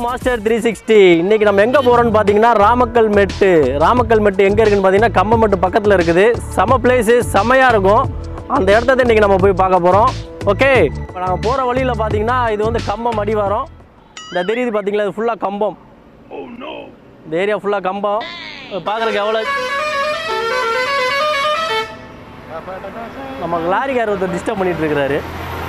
Master three sixty இன்னைக்கு நம்ம எங்கே போகிறோம்னு பார்த்தீங்கன்னா ராமக்கல் மெட்டு ராமக்கல் மெட்டு எங்கே இருக்குன்னு பார்த்தீங்கன்னா கம்பமெட்டு பக்கத்தில் இருக்குது செம பிளேஸு செமையாக இருக்கும் அந்த இடத்த தான் இன்றைக்கி நம்ம போய் பார்க்க போகிறோம் ஓகே இப்போ நாங்கள் போகிற வழியில் பார்த்தீங்கன்னா இது வந்து கம்பம் அடிவாரம் இந்த தெரியுது பார்த்தீங்களா இது ஃபுல்லாக கம்பம் இந்த ஏரியா ஃபுல்லாக கம்பம் பார்க்குறதுக்கு எவ்வளோ நம்ம லாரிக்கார் ஒருத்தர் டிஸ்டர்ப் பண்ணிட்டு இருக்கிறாரு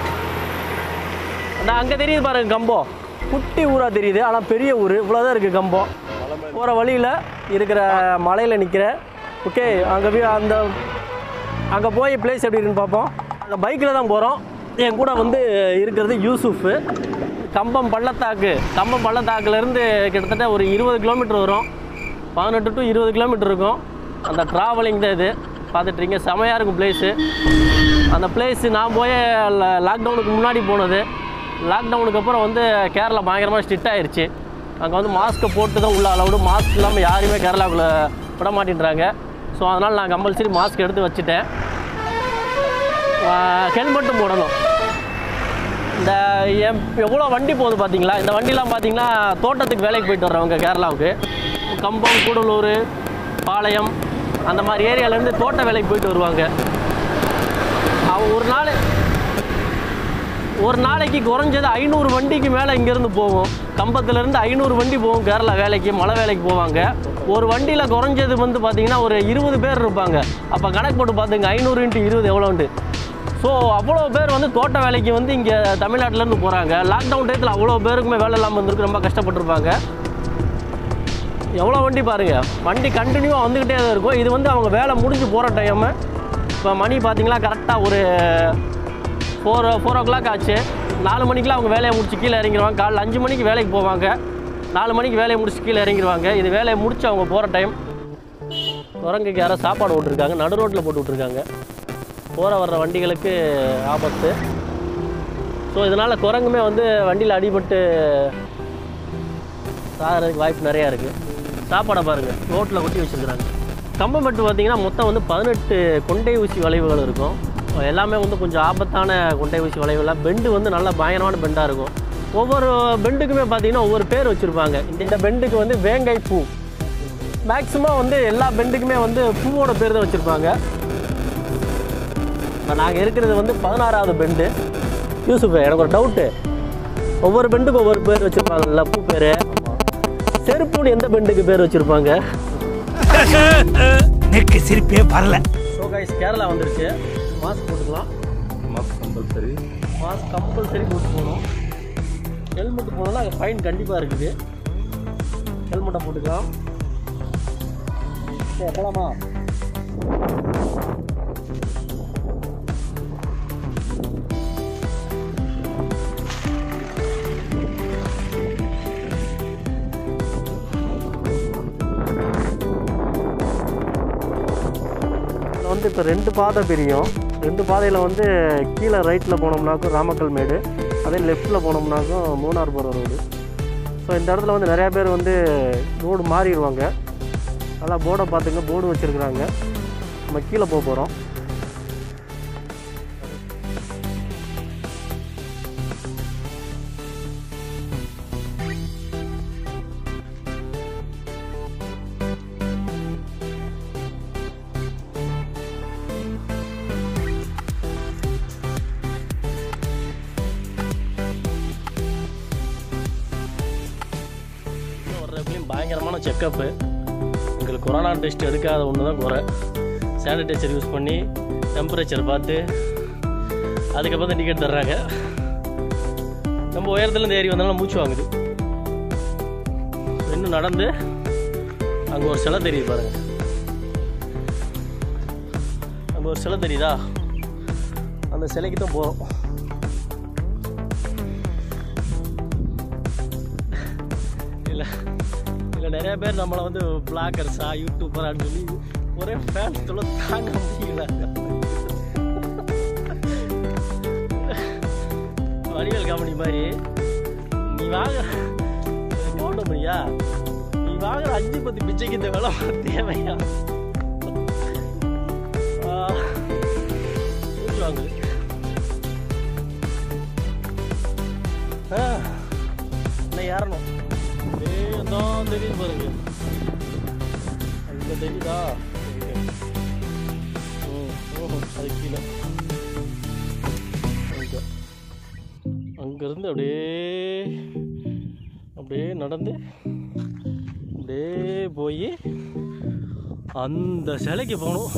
அந்த அங்கே தெரியுது பாருங்க கம்பம் குட்டி ஊராக தெரியுது ஆனால் பெரிய ஊர் இவ்வளோதான் இருக்குது கம்பம் போகிற வழியில் இருக்கிற மலையில் நிற்கிற ஓகே அங்கே அந்த அங்கே போய் பிளேஸ் எப்படி இருக்குன்னு பார்ப்போம் அங்கே பைக்கில் தான் போகிறோம் என் கூட வந்து இருக்கிறது யூசுஃபு கம்பம் பள்ளத்தாக்கு கம்பம் பள்ளத்தாக்குலேருந்து கிட்டத்தட்ட ஒரு இருபது கிலோமீட்டர் வரும் பதினெட்டு டு இருபது கிலோமீட்டர் இருக்கும் அந்த ட்ராவலிங் தான் இது பார்த்துட்ருக்கீங்க செமையாக இருக்கும் பிளேஸு அந்த பிளேஸு நான் போய் லாக்டவுனுக்கு முன்னாடி போனது லாக்டவுனுக்கு அப்புறம் வந்து கேரளா பயங்கரமாக ஸ்ட்ரிக்ட் ஆயிருச்சு அங்கே வந்து மாஸ்க்கை போட்டு தான் உள்ள அலவுடு மாஸ்க் இல்லாமல் யாரையுமே கேரளாவுக்குள்ளே விட மாட்டேன்றாங்க ஸோ அதனால் நான் கம்பல்சரி மாஸ்க் எடுத்து வச்சுட்டேன் ஹெல்மெட்டும் போடணும் இந்த எம் எவ்வளோ வண்டி போகுது பார்த்தீங்களா இந்த வண்டிலாம் பார்த்தீங்கன்னா தோட்டத்துக்கு வேலைக்கு போயிட்டு வர்றவங்க கேரளாவுக்கு கம்பம் கூடலூர் பாளையம் அந்த மாதிரி ஏரியாலேருந்து தோட்ட வேலைக்கு போயிட்டு வருவாங்க அவன் ஒரு நாள் ஒரு நாளைக்கு குறைஞ்சது ஐநூறு வண்டிக்கு மேலே இங்கேருந்து போகும் கம்பத்துலேருந்து ஐநூறு வண்டி போகும் கேரளா வேலைக்கு மலை வேலைக்கு போவாங்க ஒரு வண்டியில் குறைஞ்சது வந்து பார்த்தீங்கன்னா ஒரு இருபது பேர் இருப்பாங்க அப்போ கணக்கு போட்டு பார்த்துங்க ஐநூறு இன்ட்டு இருபது எவ்வளோன்ட்டு ஸோ அவ்வளோ பேர் வந்து தோட்ட வேலைக்கு வந்து இங்கே தமிழ்நாட்டிலேருந்து போகிறாங்க லாக்டவுன் டயத்தில் அவ்வளோ பேருக்குமே வேலை இல்லாமல் இருந்திருக்கு ரொம்ப கஷ்டப்பட்டிருப்பாங்க எவ்வளோ வண்டி பாருங்கள் வண்டி கண்டினியூவாக வந்துக்கிட்டே தான் இருக்கும் இது வந்து அவங்க வேலை முடிஞ்சு போகிற டைமு இப்போ மணி பார்த்தீங்கன்னா கரெக்டாக ஒரு ஃபோர் ஃபோர் ஓ கிளாக் ஆச்சு நாலு மணிக்கெலாம் அவங்க வேலையை முடிச்சு கீழே இறங்கிடுவாங்க காலைல அஞ்சு மணிக்கு வேலைக்கு போவாங்க நாலு மணிக்கு வேலையை முடிச்சு கீழே இறங்கிடுவாங்க இது வேலையை முடிச்சு அவங்க போகிற டைம் குரங்குக்கு யாரோ சாப்பாடு விட்ருக்காங்க நடு ரோட்டில் போட்டு விட்ருக்காங்க போகிற வர்ற வண்டிகளுக்கு ஆபத்து ஸோ இதனால் குரங்குமே வந்து வண்டியில் அடிபட்டு சாகிறதுக்கு வாய்ப்பு நிறையா இருக்குது சாப்பாடை பாருங்கள் ரோட்டில் கொட்டி வச்சுருக்குறாங்க கம்பம்பட்டு பார்த்தீங்கன்னா மொத்தம் வந்து பதினெட்டு கொண்டை ஊசி வளைவுகள் இருக்கும் எல்லாமே வந்து கொஞ்சம் ஆபத்தான கொண்டை ஊசி வளைவுலாம் பெண்டு வந்து நல்லா பயங்கரமான பெண்டாக இருக்கும் ஒவ்வொரு பெண்டுக்குமே பார்த்தீங்கன்னா ஒவ்வொரு பேர் வச்சுருப்பாங்க இந்த பெண்டுக்கு வந்து வேங்கை பூ மேக்ஸிமம் வந்து எல்லா பெண்டுக்குமே வந்து பூவோட பேர் தான் வச்சுருப்பாங்க இப்போ நாங்கள் இருக்கிறது வந்து பதினாறாவது பெண்டு யூசுஃப் எனக்கு ஒரு டவுட்டு ஒவ்வொரு பெண்டுக்கும் ஒவ்வொரு பேர் வச்சுருப்பாங்கல்ல பூ பேர் செருப்புன்னு எந்த பெண்டுக்கு பேர் வச்சுருப்பாங்க நெக்கு சிரிப்பே வரல ஸோ கைஸ் கேரளா வந்துருச்சு மாஸ்க் போட்டுக்கலாம் மாஸ்க் கம்பல்சரி மாஸ்க் கம்பல்சரி போட்டு போகணும் ஹெல்மெட் போனோம்னா அங்கே ஃபைன் கண்டிப்பாக இருக்குது ஹெல்மெட்டை போட்டுக்கலாம் சரி போலாமா இதில் வந்து இப்போ ரெண்டு பாதை பிரியும் ரெண்டு பாதையில் வந்து கீழே ரைட்டில் போனோம்னாக்கும் ராமக்கல் மேடு அதே லெஃப்ட்டில் போனோம்னாக்கும் மூணார் போகிற ரோடு ஸோ இந்த இடத்துல வந்து நிறையா பேர் வந்து ரோடு மாறிடுவாங்க நல்லா போர்டை பார்த்துங்க போர்டு வச்சுருக்குறாங்க நம்ம கீழே போக போகிறோம் வர்றப்பையும் பயங்கரமான செக்கப்பு எங்களுக்கு கொரோனா டெஸ்ட் எடுக்காத ஒன்று தான் குறை சானிடைசர் யூஸ் பண்ணி டெம்பரேச்சர் பார்த்து அதுக்கப்புறம் தான் டிக்கெட் தர்றாங்க நம்ம உயரத்துலேருந்து ஏறி வந்தாலும் மூச்சு வாங்குது இன்னும் நடந்து அங்கே ஒரு சிலை தெரியுது பாருங்க அங்கே ஒரு சிலை தெரியுதா அந்த சிலைக்கு தான் போகிறோம் இல்லை இல்லை நிறைய பேர் நம்மளை வந்து பிளாகர்ஸா யூடியூபரான்னு சொல்லி ஒரே ஃபேன்ஸ் சொல்ல தாங்க முடியல வடிவேல் காமெடி மாதிரி நீ வாங்க கவுண்ட முடியா நீ வாங்குற அஞ்சு பத்து பிச்சைக்கு இந்த விலை தேவையா ஆ, மூச்சு வாங்குது ஆ, இன்னும் ஏறணும் எங்கெல்லாம் தெரியுது பாருங்க அங்கே தெரியுதா இங்க. ம் ஓஹோ அது கீழே அங்கே அங்கேருந்து அப்படியே அப்படியே நடந்து அப்படியே போய் அந்த சிலைக்கு போகணும்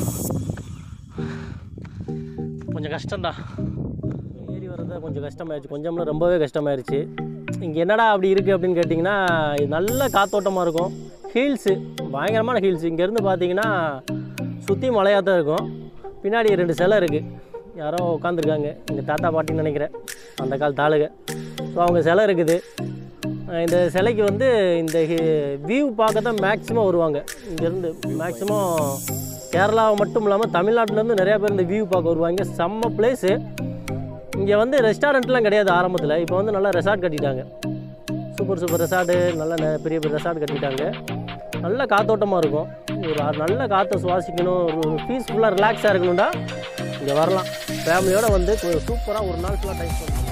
கொஞ்சம் கஷ்டம்தான் ஏறி வர்றது கொஞ்சம் கஷ்டமாயிருச்சு கொஞ்சம்ல ரொம்பவே கஷ்டமாயிருச்சு இங்கே என்னடா அப்படி இருக்குது அப்படின்னு கேட்டிங்கன்னா இது நல்ல காத்தோட்டமாக இருக்கும் ஹீல்ஸு பயங்கரமான ஹீல்ஸ் இங்கேருந்து பார்த்தீங்கன்னா சுற்றி மலையாக தான் இருக்கும் பின்னாடி ரெண்டு சிலை இருக்குது யாரோ உட்காந்துருக்காங்க எங்கள் தாத்தா பாட்டின்னு நினைக்கிறேன் அந்த காலத்து ஆளுங்க ஸோ அவங்க சிலை இருக்குது அஹ் இந்த சிலைக்கு வந்து இந்த வியூ பார்க்க தான் மேக்ஸிமம் வருவாங்க இங்கேருந்து மேக்ஸிமம் கேரளாவை மட்டும் இல்லாமல் தமிழ்நாட்டிலேருந்து நிறையா பேர் இந்த வியூ பார்க்க வருவாங்க செம்ம பிளேஸு இங்கே வந்து ரெஸ்டாரண்ட்லாம் கிடையாது ஆரம்பத்தில் இப்போ வந்து நல்லா ரெசார்ட் கட்டிட்டாங்க சூப்பர் சூப்பர் ரெசார்ட்டு நல்ல நெ- பெரிய பெரிய ரெசார்ட் கட்டிட்டாங்க நல்ல காத்தோட்டமாக இருக்கும் ஒரு அ- நல்ல காற்றை சுவாசிக்கணும் ஒரு பீஸ்ஃபுல்லாக ரிலாக்ஸாக இருக்கணும்டா இங்கே வரலாம் ஃபேமிலியோடு வந்து சூப்பராக ஒரு நாள் ஃபுல்லாக டைம் பண்ணலாம்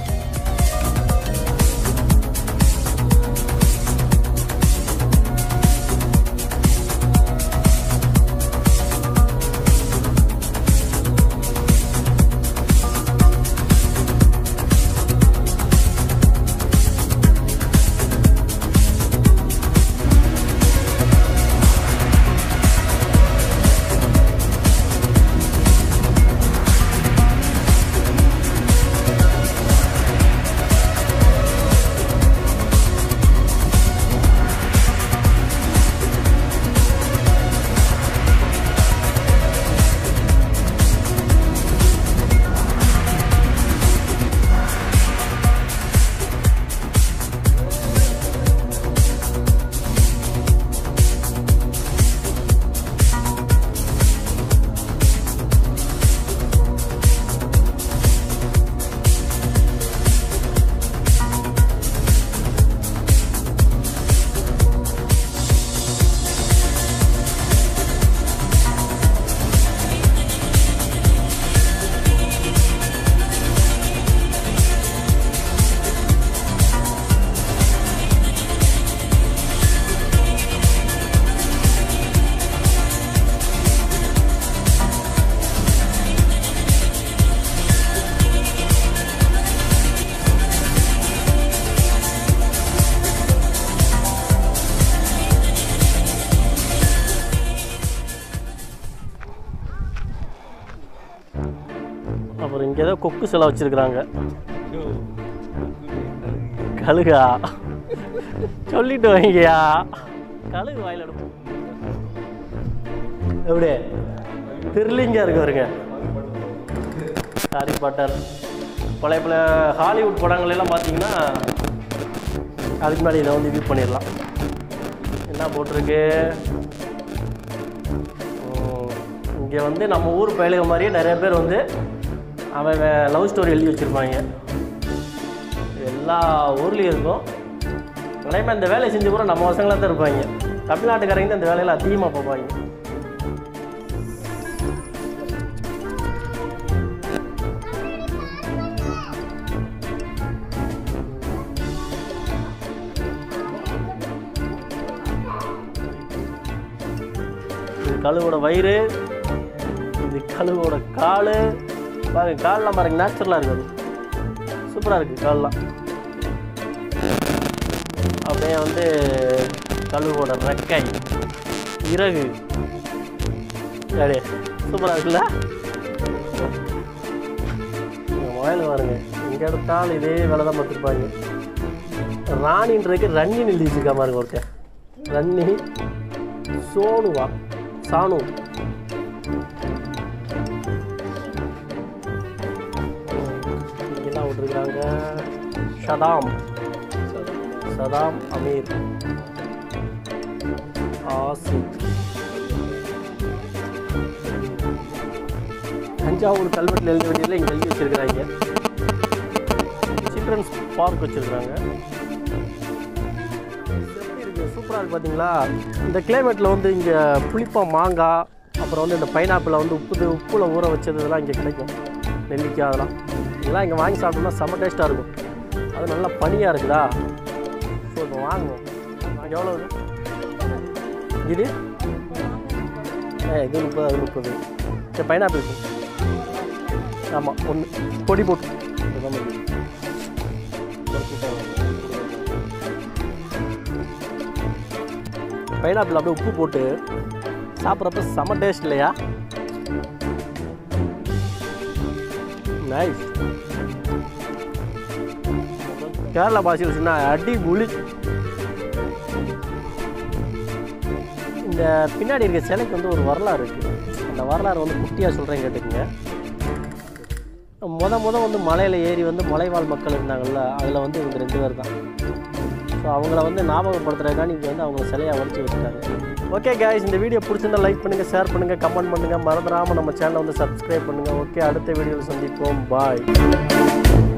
அப்புறம் இங்கே ஏதோ கொக்கு சிலை வச்சுருக்குறாங்க கழுகா சொல்லிட்டு வைங்கயா கழுகு வாயில் எடுப்போம் எப்படி திருலிங்கா இருக்கு பாருங்க ஹாரி பாட்டர் பழைய பழைய ஹாலிவுட் படங்கள் எல்லாம் பார்த்தீங்கன்னா அதுக்கு முன்னாடி இதை வந்து வியூ பண்ணிடலாம் என்ன போட்டிருக்கு இங்கே வந்து நம்ம ஊர் பயலுக மாதிரியே நிறைய பேர் வந்து அவன் லவ் ஸ்டோரி எழுதி வச்சுருப்பாங்க எல்லா ஊர்லேயும் இருக்கும் நினைப்பேன் இந்த வேலையை செஞ்சு கூட நம்ம பசங்களாக தான் இருப்பாங்க தமிழ்நாட்டுக்காரங்க தான் இந்த வேலையில் அதிகமாக பார்ப்பாங்க இது கழுவோட வயிறு இது கழுவோட கால் பாருங்க கால்லாம் பாருங்க நேச்சுரலாக இருக்குது சூப்பராக இருக்குது கால்லாம் அப்படியே வந்து கழுவோட ரெக்கை இறகு சரி சூப்பராக இருக்குல்ல மொபைல் பாருங்க எங்கே எடுத்தாலும் இதே வேலை தான் பார்த்துருப்பாங்க ராணின்றதுக்கு ரன்னின்னு எழுதி வச்சிருக்கா பாருங்க ஒருத்தன் ரன்னி சோனுவா சானு இங்கெல்லாம் விட்டுருக்காங்க ஷதாம் சதாம் அமீர் ஆசிக் தஞ்சாவூர் கல்வெட்டில் எழுத வேண்டியதில் இங்கே எழுதி வச்சிருக்கிறாங்க சில்ட்ரன்ஸ் பார்க் வச்சிருக்கிறாங்க சூப்பராக இருக்கு பார்த்தீங்களா இந்த கிளைமேட்டில் வந்து இங்கே புளிப்பா மாங்காய் அப்புறம் வந்து இந்த பைனாப்பிளை வந்து உப்பு உப்புல ஊற வச்சது இதெல்லாம் இங்கே கிடைக்கும் நெல்லிக்காய் அதெல்லாம் இதெல்லாம் இங்கே வாங்கி சாப்பிட்டோம்னா செம்ம டேஸ்ட்டாக இருக்கும் அது நல்லா பனியாக இருக்குதா ஸோ இப்போ வாங்குவோம் எவ்வளோ இது ஏ இது முப்பது அது முப்பது சரி பைனாப்பிள் ஆமாம் ஒன்று பொடி போட்டு இதுதான் மதி. பைனாப்பிள் அப்படியே உப்பு போட்டு சாப்பிட்றப்ப செம டேஸ்ட் இல்லையா நைஸ் கேரளா பாஷையில் சொன்னா அடி முழி இந்த பின்னாடி இருக்க சிலைக்கு வந்து ஒரு வரலாறு இருக்குது அந்த வரலாறு வந்து குட்டியாக சொல்கிறேன் கேட்டுக்கங்க முத முத வந்து மலையில் ஏறி வந்து மலைவாழ் மக்கள் இருந்தாங்கல்ல அதில் வந்து இவங்க ரெண்டு பேர் தான் ஸோ அவங்கள வந்து ஞாபகப்படுத்துறதுக்காக இங்கே வந்து அவங்க சிலையை வடிச்சு வச்சுட்டாங்க ஓகே guys இந்த வீடியோ பிடிச்சிருந்தா லைக் பண்ணுங்கள் ஷேர் பண்ணுங்கள் கமெண்ட் பண்ணுங்கள் மறந்துடாமல் நம்ம சேனலை வந்து சப்ஸ்கிரைப் பண்ணுங்கள் ஓகே அடுத்த வீடியோவில் சந்திப்போம் பாய்